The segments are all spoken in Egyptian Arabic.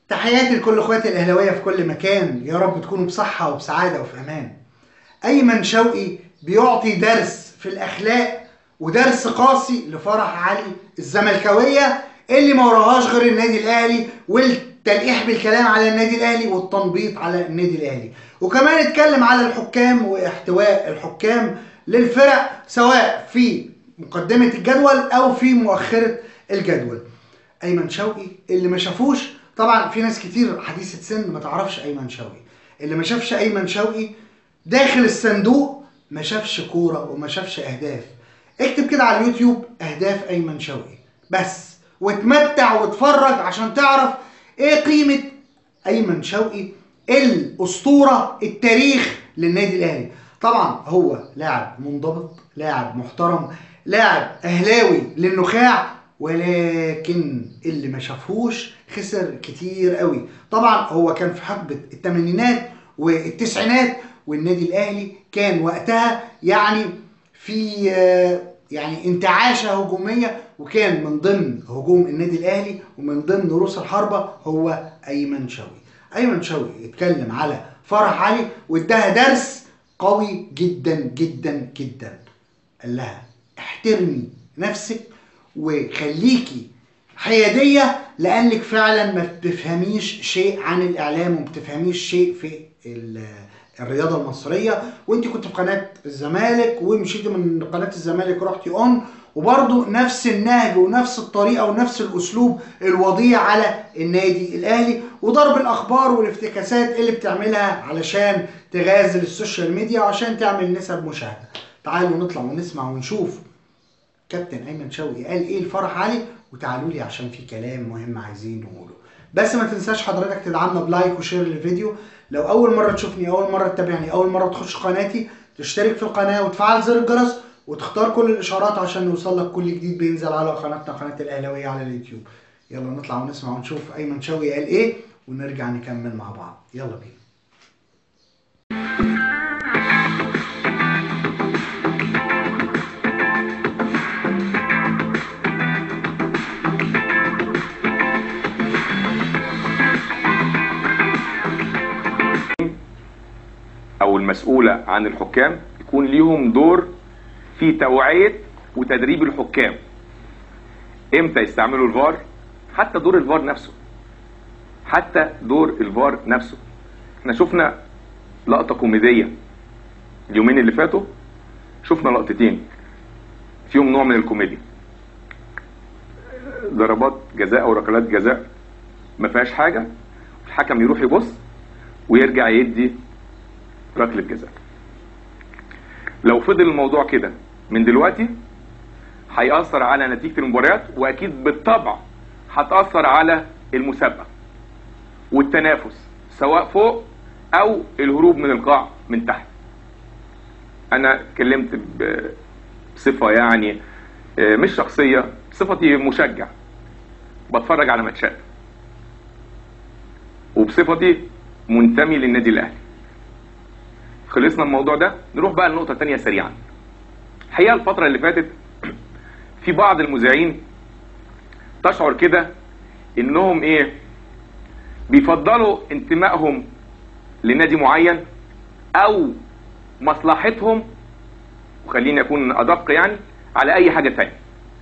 تحياتي لكل اخواتي الاهلاويه في كل مكان يا رب تكونوا بصحه وبسعاده وفي امان ايمن شوقي بيعطي درس في الاخلاق ودرس قاسي لفرح علي الزملكاويه اللي ما وراهاش غير النادي الاهلي والتلقيح بالكلام على النادي الاهلي والتنبيط على النادي الاهلي وكمان اتكلم على الحكام واحتواء الحكام للفرق سواء في مقدمه الجدول او في مؤخره الجدول ايمن شوقي اللي ما شافوش طبعا في ناس كتير حديثه سن ما تعرفش ايمن شوقي اللي ما شافش ايمن شوقي داخل الصندوق ما شافش كوره وما شافش اهداف اكتب كده على اليوتيوب اهداف ايمن شوقي بس واتمتع واتفرج عشان تعرف ايه قيمه ايمن شوقي الاسطوره التاريخ للنادي الاهلي طبعا هو لاعب منضبط لاعب محترم لاعب اهلاوي للنخاع ولكن اللي ما شافهوش خسر كتير قوي طبعا هو كان في حقبه الثمانينات والتسعينات والنادي الاهلي كان وقتها يعني في يعني انتعاشه هجوميه وكان من ضمن هجوم النادي الاهلي ومن ضمن رؤوس الحربه هو ايمن شوقي ايمن شوقي اتكلم على فرح علي واداها درس قوي جدا جدا جدا قال لها احترمي نفسك وخليكي حياديه لانك فعلا ما بتفهميش شيء عن الاعلام وما بتفهميش شيء في الرياضه المصريه وانت كنت في قناه الزمالك ومشيتي من قناه الزمالك رحتي اون وبرضه نفس النهج ونفس الطريقه ونفس الاسلوب الوضيع على النادي الاهلي وضرب الاخبار والافتكاسات اللي بتعملها علشان تغازل السوشيال ميديا وعشان تعمل نسب مشاهده تعالوا نطلع ونسمع ونشوف كابتن ايمن شوقي قال ايه لفرح علي وتعالوا لي عشان في كلام مهم عايزين نقوله بس ما تنساش حضرتك تدعمنا بلايك وشير للفيديو لو اول مره تشوفني اول مره تتابعني اول مره تخش قناتي تشترك في القناه وتفعل زر الجرس وتختار كل الاشعارات عشان يوصل لك كل جديد بينزل على قناتنا قناه الاهلاويه على اليوتيوب يلا نطلع ونسمع ونشوف ايمن شوقي قال ايه ونرجع نكمل مع بعض يلا بينا او المسؤوله عن الحكام يكون ليهم دور في توعيه وتدريب الحكام امتى يستعملوا الفار حتى دور الفار نفسه حتى دور الفار نفسه احنا شفنا لقطه كوميديه اليومين اللي فاتوا شفنا لقطتين فيهم نوع من الكوميديا ضربات جزاء او ركلات جزاء ما فيهاش حاجه الحكم يروح يبص ويرجع يدي ركله جزاء لو فضل الموضوع كده من دلوقتي هيأثر على نتيجة المباريات وأكيد بالطبع هتأثر على المسابقة والتنافس سواء فوق أو الهروب من القاع من تحت أنا اتكلمت بصفة يعني مش شخصية بصفتي مشجع بتفرج على ماتشات وبصفتي منتمي للنادي الأهلي خلصنا الموضوع ده نروح بقى لنقطة تانية سريعا الحقيقة الفترة اللي فاتت في بعض المذيعين تشعر كده انهم ايه بيفضلوا انتمائهم لنادي معين او مصلحتهم وخليني اكون ادق يعني على اي حاجة تانية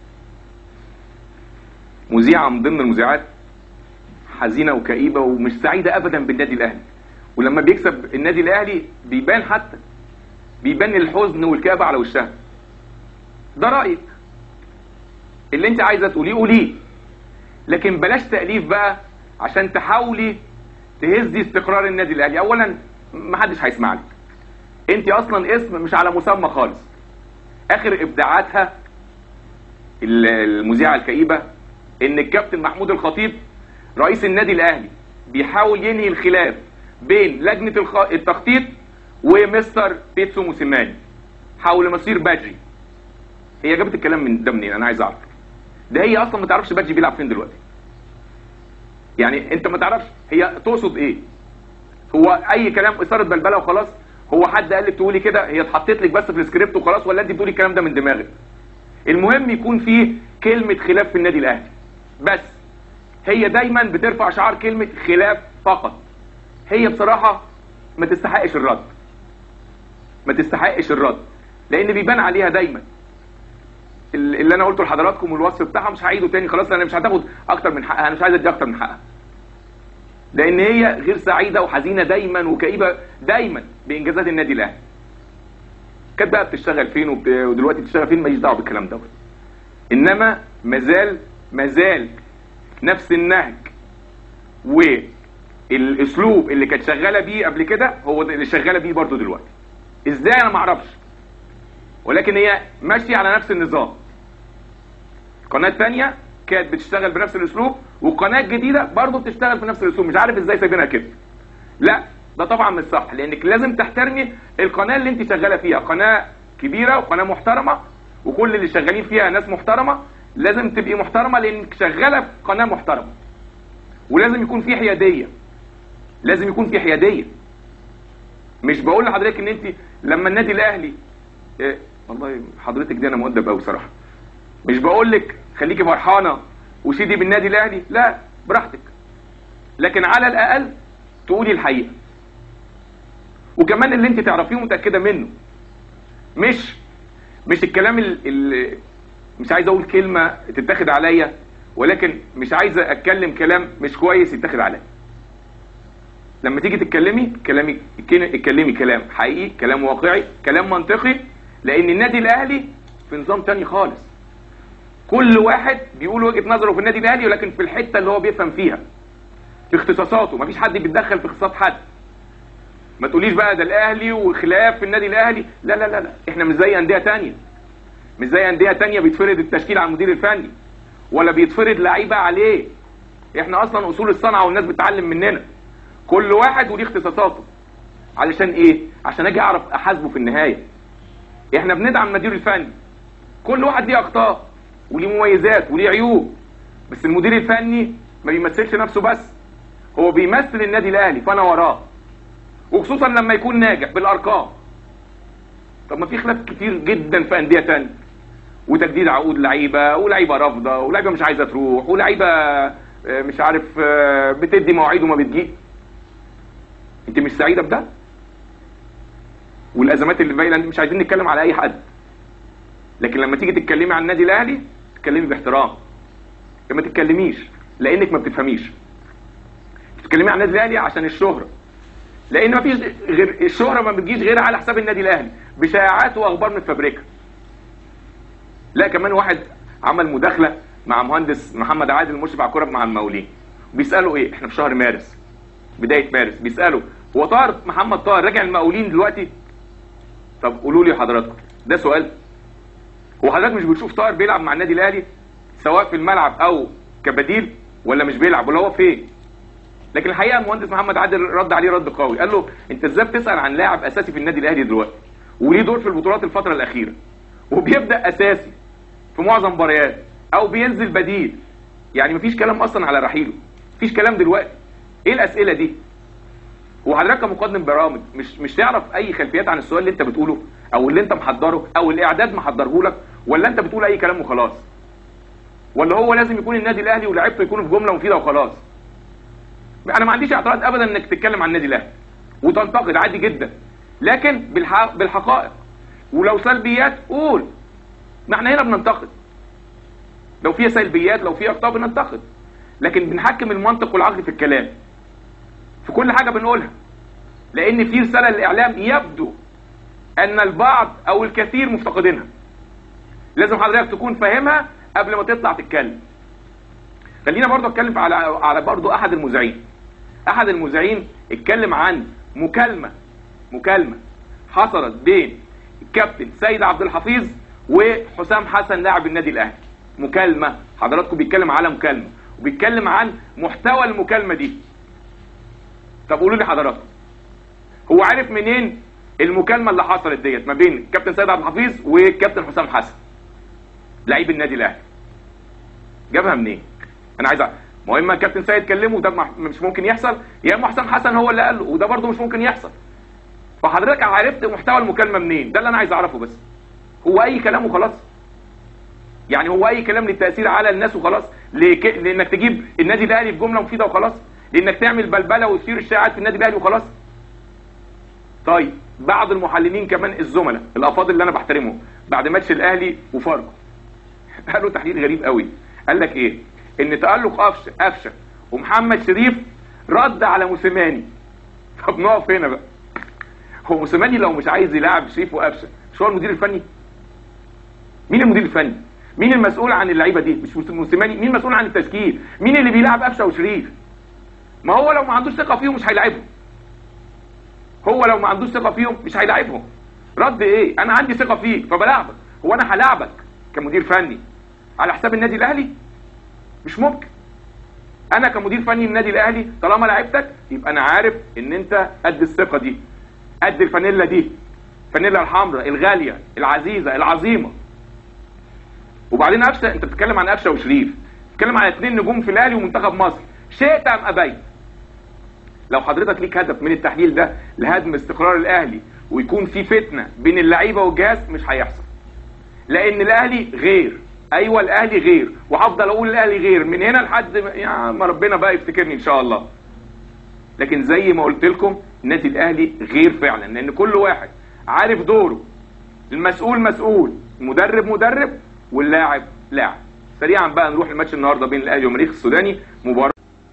مذيعة من ضمن المذيعات حزينة وكئيبة ومش سعيدة ابدا بالنادي الاهلي ولما بيكسب النادي الاهلي بيبان حتى بيبان الحزن والكآبة على وشها ده رأيك اللي انت عايزة تقوليه قوليه لكن بلاش تأليف بقى عشان تحاولي تهزي استقرار النادي الاهلي اولا محدش هيسمع لك انت اصلا اسم مش على مسمى خالص اخر ابداعاتها المذيعة الكئيبة ان الكابتن محمود الخطيب رئيس النادي الاهلي بيحاول ينهي الخلاف بين لجنة الخ... التخطيط ومستر بيتسو موسيماني حول مصير باجي هي جابت الكلام من ده منين انا عايز اعرف ده هي اصلا ما تعرفش باجي بيلعب فين دلوقتي يعني انت ما تعرفش هي تقصد ايه هو اي كلام اثاره بلبله وخلاص هو حد قال لك تقولي كده هي اتحطت لك بس في السكريبت وخلاص ولا انت بتقولي الكلام ده من دماغك المهم يكون في كلمه خلاف في النادي الاهلي بس هي دايما بترفع شعار كلمه خلاف فقط هي بصراحه ما تستحقش الرد ما تستحقش الرد لان بيبان عليها دايما ال- اللي انا قلته لحضراتكم والوصف بتاعها مش هعيده تاني خلاص انا مش هتاخد اكتر من حقها انا مش عايز ادي اكتر من حقها لان هي غير سعيده وحزينه دايما وكئيبه دايما بانجازات النادي الاهلي كانت بقى بتشتغل فين وبت... ودلوقتي بتشتغل فين ماليش دعوه بالكلام دوت انما مازال مازال نفس النهج والاسلوب اللي كانت شغاله بيه قبل كده هو ده اللي شغاله بيه برضه دلوقتي ازاي انا ما اعرفش ولكن هي ماشيه على نفس النظام قناه تانية كانت بتشتغل بنفس الاسلوب وقناه جديده برضه بتشتغل بنفس الاسلوب مش عارف ازاي سايبينها كده لا ده طبعا مش صح لانك لازم تحترمي القناه اللي انت شغاله فيها قناه كبيره وقناه محترمه وكل اللي شغالين فيها ناس محترمه لازم تبقي محترمه لانك شغاله في قناه محترمه ولازم يكون في حياديه لازم يكون في حياديه مش بقول لحضرتك ان انت لما النادي الاهلي إيه والله حضرتك دي انا مؤدب قوي صراحه مش بقول لك خليكي فرحانه وشيدي بالنادي الاهلي لا براحتك لكن على الاقل تقولي الحقيقه وكمان اللي انت تعرفيه متاكده منه مش مش الكلام اللي مش عايز اقول كلمه تتاخد عليا ولكن مش عايز اتكلم كلام مش كويس يتاخد عليا لما تيجي تتكلمي كلامي اتكلمي كلام حقيقي كلام واقعي كلام منطقي لان النادي الاهلي في نظام تاني خالص كل واحد بيقول وجهه نظره في النادي الاهلي ولكن في الحته اللي هو بيفهم فيها في اختصاصاته مفيش حد بيتدخل في اختصاص حد ما تقوليش بقى ده الاهلي وخلاف في النادي الاهلي لا لا لا لا احنا مش زي انديه تانية مش زي انديه تانية بيتفرض التشكيل على المدير الفني ولا بيتفرض لعيبه عليه احنا اصلا اصول الصنعه والناس بتتعلم مننا كل واحد وليه اختصاصاته علشان ايه عشان اجي اعرف احاسبه في النهايه احنا بندعم المدير الفني كل واحد ليه اخطاء وليه مميزات وليه عيوب بس المدير الفني ما بيمثلش نفسه بس هو بيمثل النادي الاهلي فانا وراه وخصوصا لما يكون ناجح بالارقام طب ما في خلاف كتير جدا في انديه تانية وتجديد عقود لعيبه ولعيبه رافضه ولعيبه مش عايزه تروح ولعيبه مش عارف بتدي مواعيد وما بتجي انت مش سعيده بده والازمات اللي باينه مش عايزين نتكلم على اي حد لكن لما تيجي تتكلمي عن النادي الاهلي تتكلمي باحترام ما تتكلميش لانك ما بتفهميش تتكلمي عن النادي الاهلي عشان الشهره لان ما فيش غير الشهره ما بتجيش غير على حساب النادي الاهلي بشائعات واخبار متفبركه لا كمان واحد عمل مداخله مع مهندس محمد عادل المشرف على الكوره مع المقاولين بيسالوا ايه احنا في شهر مارس بدايه مارس بيسالوا هو طاهر محمد طاهر راجع المقاولين دلوقتي طب قولوا لي حضراتكم ده سؤال هو حضرتك مش بتشوف طاهر بيلعب مع النادي الاهلي سواء في الملعب او كبديل ولا مش بيلعب ولا هو فين لكن الحقيقه المهندس محمد عادل رد عليه رد قوي قال له انت ازاي بتسال عن لاعب اساسي في النادي الاهلي دلوقتي وليه دور في البطولات الفتره الاخيره وبيبدا اساسي في معظم مباريات او بينزل بديل يعني مفيش كلام اصلا على رحيله مفيش كلام دلوقتي ايه الاسئله دي هو حضرتك كمقدم برامج مش مش تعرف اي خلفيات عن السؤال اللي انت بتقوله او اللي انت محضره او الاعداد محضره لك ولا انت بتقول اي كلام وخلاص ولا هو لازم يكون النادي الاهلي ولاعيبته يكونوا في جمله مفيده وخلاص انا ما عنديش اعتراض ابدا انك تتكلم عن النادي الاهلي وتنتقد عادي جدا لكن بالح... بالحقائق ولو سلبيات قول ما احنا هنا بننتقد لو فيها سلبيات لو فيها اخطاء بننتقد لكن بنحكم المنطق والعقل في الكلام في كل حاجه بنقولها لان في رساله للاعلام يبدو ان البعض او الكثير مفتقدينها لازم حضرتك تكون فاهمها قبل ما تطلع تتكلم خلينا برضو اتكلم على على برضو احد المذيعين احد المذيعين اتكلم عن مكالمه مكالمه حصلت بين الكابتن سيد عبد الحفيظ وحسام حسن لاعب النادي الاهلي مكالمه حضراتكم بيتكلم على مكالمه وبيتكلم عن محتوى المكالمه دي طب قولوا لي حضراتكم هو عارف منين المكالمه اللي حصلت ديت ما بين الكابتن سيد عبد الحفيظ والكابتن حسام حسن لعيب النادي الاهلي جابها منين انا عايز ما هو اما الكابتن سيد كلمه وده مش ممكن يحصل يا اما حسام حسن هو اللي قال له وده برده مش ممكن يحصل فحضرتك عرفت محتوى المكالمه منين ده اللي انا عايز اعرفه بس هو اي كلام وخلاص يعني هو اي كلام للتاثير على الناس وخلاص لك... لانك تجيب النادي الاهلي في جمله مفيده وخلاص لانك تعمل بلبله وتثير الشائعات في النادي الاهلي وخلاص طيب بعض المحللين كمان الزملاء الافاضل اللي انا بحترمهم بعد ماتش الاهلي وفاركو قالوا تحليل غريب قوي قال لك ايه ان تالق قفشه قفشه ومحمد شريف رد على موسيماني طب نقف هنا بقى هو موسيماني لو مش عايز يلاعب شريف وقفشه مش هو المدير الفني مين المدير الفني مين المسؤول عن اللعيبه دي مش موسيماني مين المسؤول عن التشكيل مين اللي بيلعب قفشه وشريف ما هو لو ما عندوش ثقه فيهم مش هيلاعبهم هو لو ما عندوش ثقه فيهم مش هيلاعبهم رد ايه انا عندي ثقه فيك فبلاعبك هو انا هلاعبك كمدير فني على حساب النادي الاهلي مش ممكن انا كمدير فني للنادي الاهلي طالما لعبتك يبقى انا عارف ان انت قد الثقه دي قد الفانيلا دي الفانيلا الحمراء الغاليه العزيزه العظيمه وبعدين قفشه انت بتتكلم عن قفشه وشريف بتتكلم عن اثنين نجوم في الاهلي ومنتخب مصر شئت ام ابيت لو حضرتك ليك هدف من التحليل ده لهدم استقرار الاهلي ويكون في فتنه بين اللعيبه والجهاز مش هيحصل لان الاهلي غير ايوه الاهلي غير وهفضل اقول الاهلي غير من هنا لحد يا ما ربنا بقى يفتكرني ان شاء الله لكن زي ما قلت لكم النادي الاهلي غير فعلا لان كل واحد عارف دوره المسؤول مسؤول المدرب مدرب واللاعب لاعب سريعا بقى نروح لماتش النهارده بين الاهلي والمريخ السوداني مباراه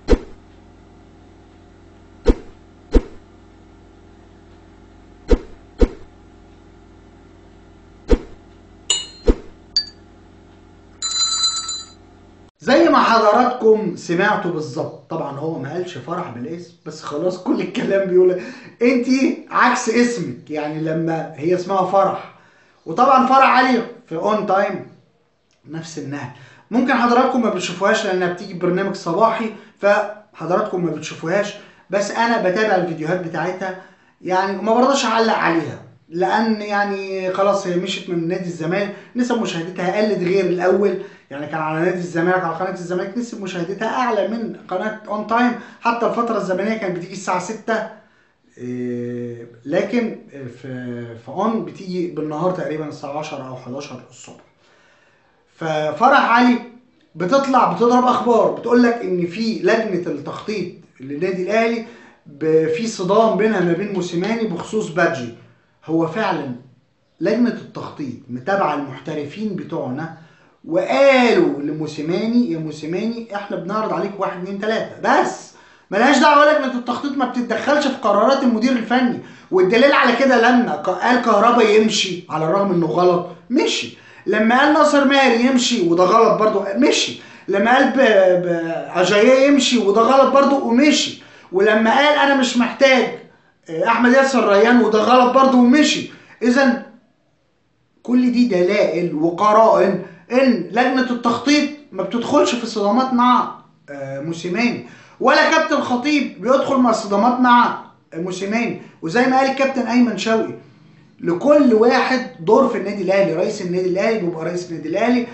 زي ما حضراتكم سمعتوا بالظبط طبعا هو ما قالش فرح بالاسم بس خلاص كل الكلام بيقول انت عكس اسمك يعني لما هي اسمها فرح وطبعا فرح علي في اون تايم نفس النهج ممكن حضراتكم ما بتشوفوهاش لانها بتيجي برنامج صباحي فحضراتكم ما بتشوفوهاش بس انا بتابع الفيديوهات بتاعتها يعني ما برضاش اعلق عليها لان يعني خلاص هي مشيت من نادي الزمالك نسب مشاهدتها قلت غير الاول يعني كان على نادي الزمالك على قناه الزمالك نسب مشاهدتها اعلى من قناه اون تايم حتى الفتره الزمنيه كانت بتيجي الساعه 6 إيه لكن في في اون بتيجي بالنهار تقريبا الساعه 10 او 11 الصبح ففرح علي بتطلع بتضرب اخبار بتقول لك ان في لجنه التخطيط للنادي الاهلي في صدام بينها ما بين موسيماني بخصوص بادجي هو فعلا لجنه التخطيط متابعه المحترفين بتوعنا وقالوا لموسيماني يا موسيماني احنا بنعرض عليك واحد اتنين تلاته بس ملهاش دعوه لجنه التخطيط ما بتتدخلش في قرارات المدير الفني والدليل على كده لما قال كهربا يمشي على الرغم انه غلط مشي لما قال ناصر ماهر يمشي وده غلط برضه مشي لما قال اجاييه يمشي وده غلط برضه ومشي ولما قال انا مش محتاج احمد ياسر ريان وده غلط برضه ومشي اذا كل دي دلائل وقرائن ان لجنه التخطيط ما بتدخلش في صدامات مع موسيماني ولا كابتن خطيب بيدخل مع صدامات مع موسيماني وزي ما قال الكابتن ايمن شوقي لكل واحد دور في النادي الاهلي رئيس النادي الاهلي بيبقى رئيس النادي الاهلي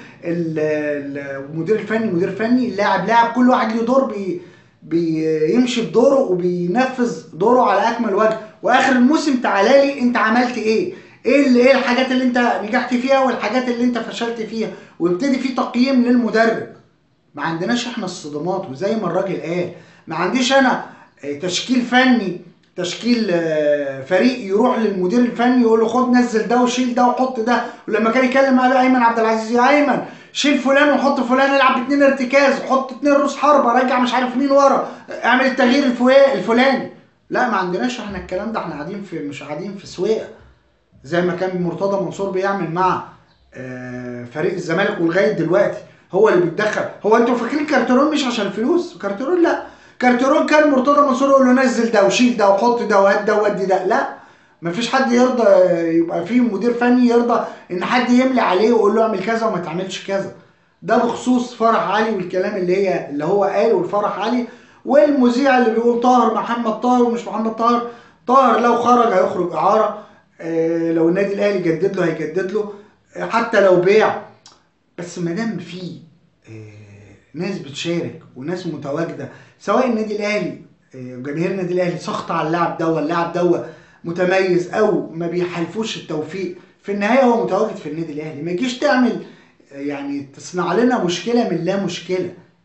المدير الفني مدير فني اللاعب لاعب كل واحد له دور بي بيمشي بدوره وبينفذ دوره على اكمل وجه واخر الموسم تعالى لي انت عملت ايه ايه اللي ايه الحاجات اللي انت نجحت فيها والحاجات اللي انت فشلت فيها ويبتدي في تقييم للمدرب ما عندناش احنا الصدمات وزي ما الراجل قال ما عنديش انا تشكيل فني تشكيل فريق يروح للمدير الفني يقول له خد نزل ده وشيل ده وحط ده ولما كان يكلم معاه ايمن عبد العزيز يا ايمن شيل فلان وحط فلان العب اتنين ارتكاز وحط اتنين روس حربه رجع مش عارف مين ورا اعمل التغيير الفلاني لا ما عندناش احنا الكلام ده احنا قاعدين في مش قاعدين في سويقه زي ما كان مرتضى منصور بيعمل مع فريق الزمالك ولغايه دلوقتي هو اللي بيتدخل هو انتوا فاكرين كارترون مش عشان الفلوس كارترون لا كارترون كان مرتضى منصور يقول له نزل ده وشيل ده وحط ده وهات ده وادي ده لا مفيش حد يرضى يبقى فيه مدير فني يرضى ان حد يملي عليه ويقول له اعمل كذا وما تعملش كذا ده بخصوص فرح علي والكلام اللي هي اللي هو قاله لفرح علي والمذيع اللي بيقول طاهر محمد طاهر ومش محمد طاهر طاهر لو خرج هيخرج اعاره آه لو النادي الاهلي جدد له هيجدد له آه حتى لو بيع بس ما دام في آه ناس بتشارك وناس متواجده سواء النادي الاهلي جماهير النادي الاهلي سخط على اللاعب ده اللاعب ده متميز او ما بيحالفوش التوفيق في النهايه هو متواجد في النادي الاهلي ما يجيش تعمل يعني تصنع لنا مشكله من لا مشكله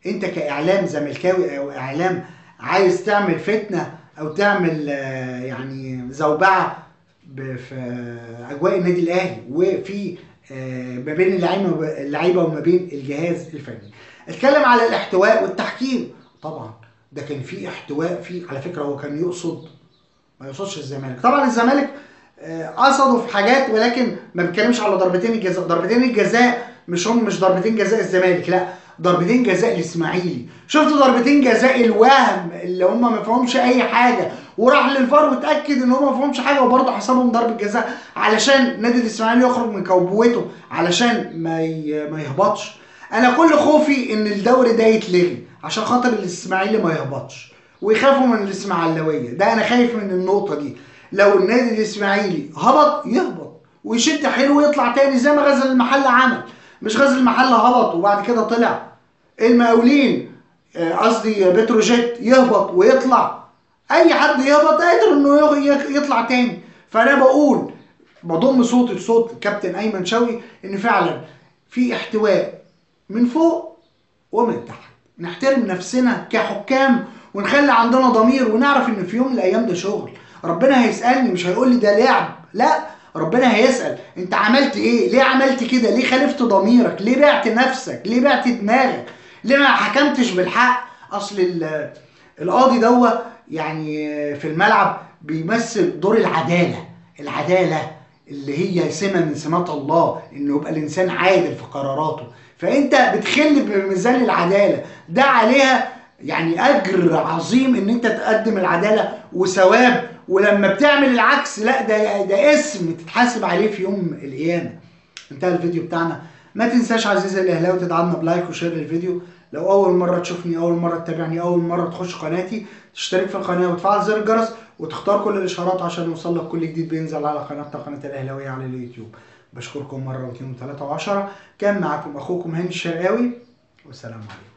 انت كاعلام زملكاوي او اعلام عايز تعمل فتنه او تعمل آه، يعني زوبعه ب- في آه، اجواء النادي الاهلي وفي آه، ما بين اللعيبه اللعيبه وما بين الجهاز الفني اتكلم على الاحتواء والتحكيم طبعا ده كان في احتواء في على فكره هو كان يقصد ما يقصدش الزمالك طبعا الزمالك آه، قصدوا في حاجات ولكن ما بيتكلمش على ضربتين الجزاء ضربتين الجزاء مش هم مش ضربتين جزاء الزمالك لا ضربتين جزاء الاسماعيلي شفت ضربتين جزاء الوهم اللي هم ما فيهمش اي حاجه وراح للفار واتاكد ان هم ما فيهمش حاجه وبرضه حسبهم ضربه جزاء علشان نادي الاسماعيلي يخرج من كوبوته علشان ما ي- ما يهبطش انا كل خوفي ان الدوري ده يتلغي عشان خاطر الاسماعيلي ما يهبطش ويخافوا من الاسماعيلاويه ده انا خايف من النقطه دي لو النادي الاسماعيلي هبط يهبط ويشد حيله ويطلع تاني زي ما غزل المحله عمل مش غزل المحله هبط وبعد كده طلع المقاولين آه، قصدي بتروجيت يهبط ويطلع اي حد يهبط قادر انه يغ- يغ- يطلع تاني فانا بقول بضم صوتي لصوت الكابتن ايمن شوقي ان فعلا في احتواء من فوق ومن تحت نحترم نفسنا كحكام ونخلي عندنا ضمير ونعرف ان في يوم من الايام ده شغل ربنا هيسالني مش هيقول لي ده لعب لا ربنا هيسال انت عملت ايه ليه عملت كده ليه خالفت ضميرك ليه بعت نفسك ليه بعت دماغك ليه ما حكمتش بالحق اصل ال- القاضي دوا يعني في الملعب بيمثل دور العداله العداله اللي هي سمه من سمات الله انه يبقى الانسان عادل في قراراته فانت بتخل بميزان العداله ده عليها يعني اجر عظيم ان انت تقدم العداله وثواب ولما بتعمل العكس لا ده ده اسم تتحاسب عليه في يوم القيامه انتهى الفيديو بتاعنا ما تنساش عزيزي الاهلاوي تدعمنا بلايك وشير للفيديو لو اول مره تشوفني اول مره تتابعني اول مره تخش قناتي تشترك في القناه وتفعل زر الجرس وتختار كل الاشعارات عشان يوصل لك كل جديد بينزل على قناتنا قناه الاهلاويه على اليوتيوب بشكركم مره واثنين وثلاثه وعشره كان معكم اخوكم هاني الشرقاوي والسلام عليكم